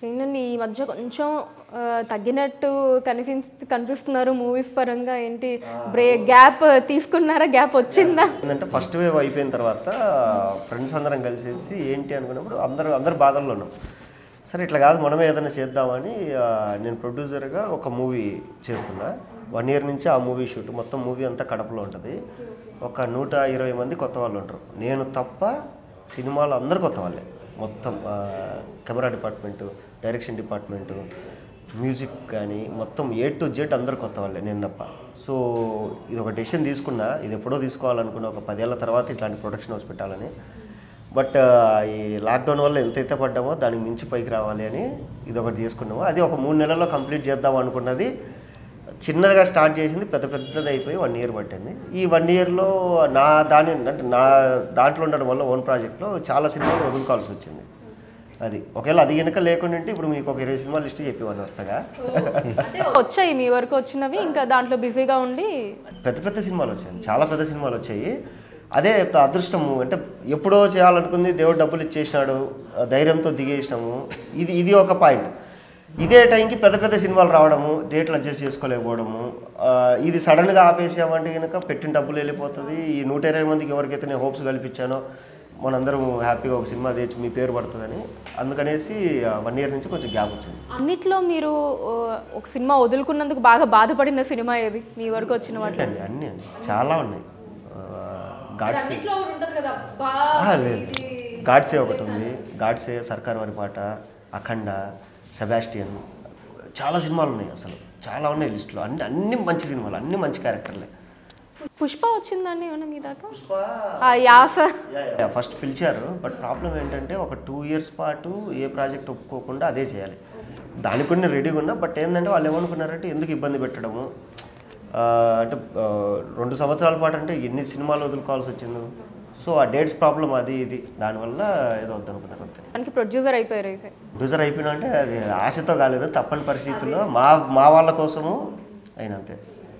ఏంటండి ఈ మధ్య కొంచెం ఆ, తగ్గినట్టు కనిపి కనిపిస్తున్నారు మూవీస్ పరంగా ఏంటి బ్రే గ్యాప్ తీసుకున్నారా గ్యాప్ వచ్చిందా ఏంటంటే ఫస్ట్ వేవ్ అయిపోయిన తర్వాత ఫ్రెండ్స్ అందరం కలిసేసి ఏంటి అనుకున్నప్పుడు అందరూ అందరు బాధల్లో ఉన్నాం సరే ఇట్లా కాదు మనమే ఏదైనా చేద్దామని ఆ, నేను ప్రొడ్యూసర్గా ఒక మూవీ చేస్తున్నా వన్ ఇయర్ నుంచి ఆ మూవీ షూట్ మొత్తం మూవీ అంతా కడపలో ఉంటుంది ఒక నూట ఇరవై మంది కొత్త వాళ్ళు ఉంటారు నేను తప్ప సినిమాలో అందరు కొత్త వాళ్ళే మొత్తం ఆ, camera department direction department music కానీ మొత్తం ఏ టు జెడ్ అందరు కొత్త వాళ్ళే నేను తప్ప సో ఇది ఒక డెసిషన్ తీసుకున్నా ఇది ఎప్పుడో తీసుకోవాలనుకున్నా ఒక పదేళ్ల తర్వాత ఇట్లాంటి ప్రొడక్షన్ హౌస్ పెట్టాలని బట్ ఈ లాక్డౌన్ వల్ల ఎంతైతే పడ్డామో దానికి మించి పైకి రావాలి అని ఇది ఒకటి తీసుకున్నాము అది ఒక మూడు నెలల్లో కంప్లీట్ చేద్దాం అనుకున్నది చిన్నదిగా స్టార్ట్ చేసింది పెద్ద పెద్దది అయిపోయి వన్ ఇయర్ పట్టింది ఈ వన్ ఇయర్లో నా దాని అంటే నా దాంట్లో ఉండడం వల్ల ఓన్ ప్రాజెక్ట్లో చాలా సినిమాలు వదులుకోవాల్సి వచ్చింది అది ఒకవేళ అది కనుక లేకుండా ఉంటే ఇప్పుడు మీకు ఒక ఇరవై సినిమా లిస్ట్ చెప్పేవాడిని వరుసగా వచ్చాయి మీ వరకు వచ్చినవి ఇంకా దాంట్లో బిజీగా ఉండి పెద్ద పెద్ద సినిమాలు వచ్చాయి చాలా పెద్ద సినిమాలు వచ్చాయి అదే అదృష్టము అంటే ఎప్పుడో చేయాలనుకుంది దేవుడు డబ్బులు ఇచ్చేసినాడు ఆ ధైర్యంతో దిగేసినాము ఇది ఇది ఒక పాయింట్ ఇదే టైంకి పెద్ద పెద్ద సినిమాలు రావడము డేట్లు అడ్జస్ట్ చేసుకోలేకపోవడము ఆ, ఇది సడన్గా ఆపేసామంటే కనుక పెట్టిన డబ్బులు వెళ్ళిపోతుంది ఈ నూట ఇరవై మందికి ఎవరికైతే నేను హోప్స్ కల్పించానో మనందరం హ్యాపీగా ఒక సినిమా తెచ్చి మీ పేరు పడుతుందని అందుకనేసి వన్ ఇయర్ నుంచి కొంచెం గ్యాప్ వచ్చింది అన్నిట్లో మీరు ఆ, ఒక సినిమా వదులుకున్నందుకు బాగా బాధపడిన సినిమా ఏది మీ వరకు వచ్చిన వాటిలో అండి అన్నీ అండి చాలా ఉన్నాయి గాడ్సే లేదు గాడ్సే ఒకటి ఉంది గాడ్సే సర్కార్ వారి పాట అఖండ సెబాస్టియన్ చాలా సినిమాలు ఉన్నాయి అసలు చాలా ఉన్నాయి లిస్టులో అన్ని అన్ని మంచి సినిమాలు అన్ని మంచి క్యారెక్టర్లే పుష్ప వచ్చిందండి ఏమన్నా మీ దాకా ఆ యాస ఫస్ట్ పిలిచారు బట్ ప్రాబ్లం ఏంటంటే ఒక టూ ఇయర్స్ పాటు ఏ ప్రాజెక్ట్ ఒప్పుకోకుండా అదే చేయాలి దానికి కూడా నేను రెడీగా ఉన్నా బట్ ఏంటంటే వాళ్ళు ఏమనుకున్నారంటే ఎందుకు ఇబ్బంది పెట్టడము ఆ, అంటే ఆ, రెండు సంవత్సరాల పాటు అంటే ఎన్ని సినిమాలు వదులుకోవాల్సి వచ్చింది సో ఆ డేట్స్ ప్రాబ్లం అది ఇది దానివల్ల ఏదో వద్దనుకున్నారు అంతే దానికి ప్రొడ్యూసర్ అయిపోయారు అయితే ప్రొడ్యూసర్ అయిపోయినా అంటే అది ఆశతో కాలేదు తప్పని పరిస్థితుల్లో మా మా వాళ్ళ కోసము అయినంతే